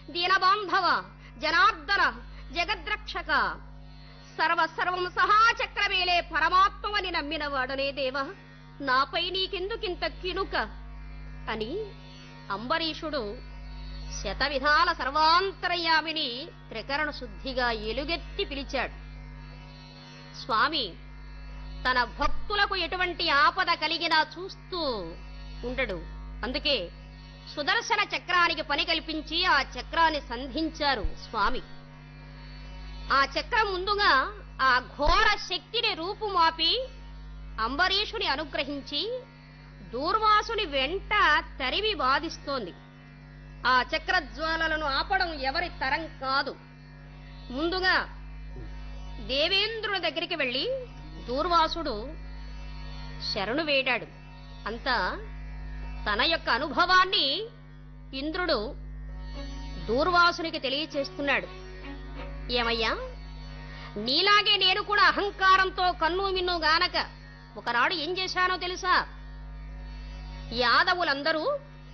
దీనబాంధవ జనార్దన జగద్రక్షక సర్వ సర్వం సహా చక్రమేలే పరమాత్మని నమ్మిన వాడనే దేవ నాపై నీకెందుకింత కినుక అని అంబరీషుడు శతవిధాల సర్వాంతరయామిని త్రికరణ శుద్ధిగా ఎలుగెత్తి పిలిచాడు స్వామి తన భక్తులకు ఎటువంటి ఆపద కలిగినా చూస్తూ ఉండడు అందుకే సుదర్శన చక్రానికి పని కల్పించి ఆ చక్రాన్ని సంధించారు స్వామి ఆ చక్రం ముందుగా ఆ ఘోర శక్తిని రూపుమాపి అంబరీషుని అనుగ్రహించి దూర్వాసుని వెంట తరిమి బాధిస్తోంది ఆ చక్రజ్వాలలను ఆపడం ఎవరి తరం కాదు ముందుగా దేవేంద్రుని దగ్గరికి వెళ్లి దూర్వాసుడు శరణు వేడాడు అంతా తన యొక్క అనుభవాన్ని ఇంద్రుడు దూర్వాసునికి తెలియచేస్తున్నాడు ఏమయ్యా నీలాగే నేను కూడా అహంకారంతో కన్ను మిన్ను గానక ఒకనాడు ఏం చేశానో తెలుసా యాదవులందరూ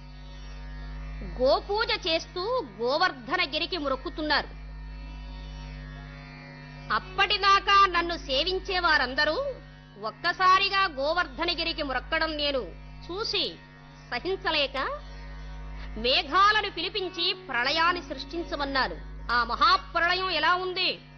గోపూజ చేస్తూ గోవర్ధనగిరికి మొక్కుతున్నారు అప్పటిదాకా నన్ను సేవించే వారందరూ ఒక్కసారిగా గోవర్ధనగిరికి మొక్కడం నేను చూసి సహించలేక మేఘాలను పిలిపించి ప్రళయాన్ని సృష్టించమన్నాను ఆ మహాప్రళయం ఎలా ఉంది